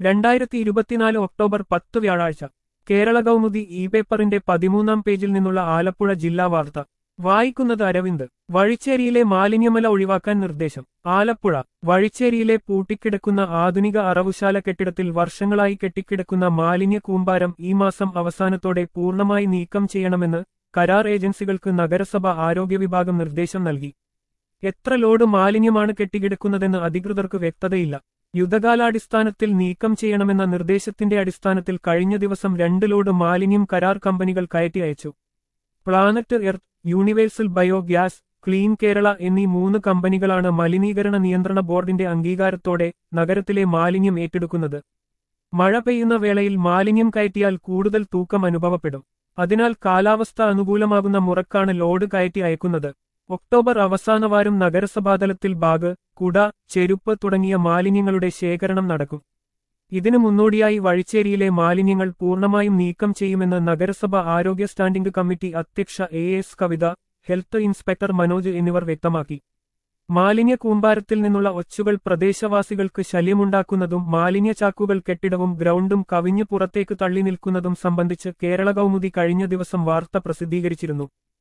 രണ്ടായിരത്തി ഇരുപത്തിനാല് ഒക്ടോബർ പത്ത് വ്യാഴാഴ്ച കേരള കൗമുദി ഇ പേപ്പറിന്റെ പതിമൂന്നാം പേജിൽ നിന്നുള്ള ആലപ്പുഴ ജില്ലാ വാർത്ത വായിക്കുന്നത് അരവിന്ദ് വഴിച്ചേരിയിലെ മാലിന്യമല ഒഴിവാക്കാൻ നിർദ്ദേശം ആലപ്പുഴ വഴിച്ചേരിയിലെ പൂട്ടിക്കിടക്കുന്ന ആധുനിക അറവുശാല കെട്ടിടത്തിൽ വർഷങ്ങളായി കെട്ടിക്കിടക്കുന്ന മാലിന്യ കൂമ്പാരം ഈ മാസം അവസാനത്തോടെ പൂർണ്ണമായി നീക്കം ചെയ്യണമെന്ന് കരാർ ഏജൻസികൾക്ക് നഗരസഭ ആരോഗ്യ വിഭാഗം നിർദ്ദേശം നൽകി എത്ര ലോഡ് മാലിന്യമാണ് കെട്ടിക്കിടക്കുന്നതെന്ന് അധികൃതർക്ക് വ്യക്തതയില്ല യുദ്ധകാലാടിസ്ഥാനത്തിൽ നീക്കം ചെയ്യണമെന്ന നിർദ്ദേശത്തിന്റെ അടിസ്ഥാനത്തിൽ കഴിഞ്ഞ ദിവസം രണ്ട് ലോഡ് മാലിന്യം കരാർ കമ്പനികൾ കയറ്റി അയച്ചു Planet Earth Universal Bio Gas Clean Kerala എന്നീ മൂന്ന് കമ്പനികളാണ് മലിനീകരണ നിയന്ത്രണ ബോർഡിന്റെ അംഗീകാരത്തോടെ നഗരത്തിലെ മാലിന്യം ഏറ്റെടുക്കുന്നത് മഴ പെയ്യുന്ന വേളയിൽ മാലിന്യം കയറ്റിയാൽ കൂടുതൽ തൂക്കം അനുഭവപ്പെടും അതിനാൽ കാലാവസ്ഥ അനുകൂലമാകുന്ന മുറക്കാണ് ലോഡ് കയറ്റി അയക്കുന്നത് ഒക്ടോബർ അവസാനവാരം നഗരസഭാതലത്തിൽ ബാഗ് കുട ചെരുപ്പ് തുടങ്ങിയ മാലിന്യങ്ങളുടെ ശേഖരണം നടക്കും ഇതിനു മുന്നോടിയായി വഴിച്ചേരിയിലെ മാലിന്യങ്ങൾ പൂർണ്ണമായും നീക്കം ചെയ്യുമെന്ന് നഗരസഭ ആരോഗ്യ സ്റ്റാൻഡിംഗ് കമ്മിറ്റി അധ്യക്ഷ A S Kavitha health inspector Manoj എന്നിവർ വ്യക്തമാക്കി മാലിന്യ കൂമ്പാരത്തിൽ നിന്നുള്ള ഒച്ചുകൾ പ്രദേശവാസികൾക്ക് ശല്യമുണ്ടാക്കുന്നതും മാലിന്യ ചാക്കുകൾ കെട്ടിടവും ഗ്രൗണ്ടും കവിഞ്ഞു പുറത്തേക്ക് തള്ളി നിൽക്കുന്നതും സംബന്ധിച്ച് കേരള കൗമുദി കഴിഞ്ഞ ദിവസം വാർത്ത പ്രസിദ്ധീകരിച്ചിരുന്നു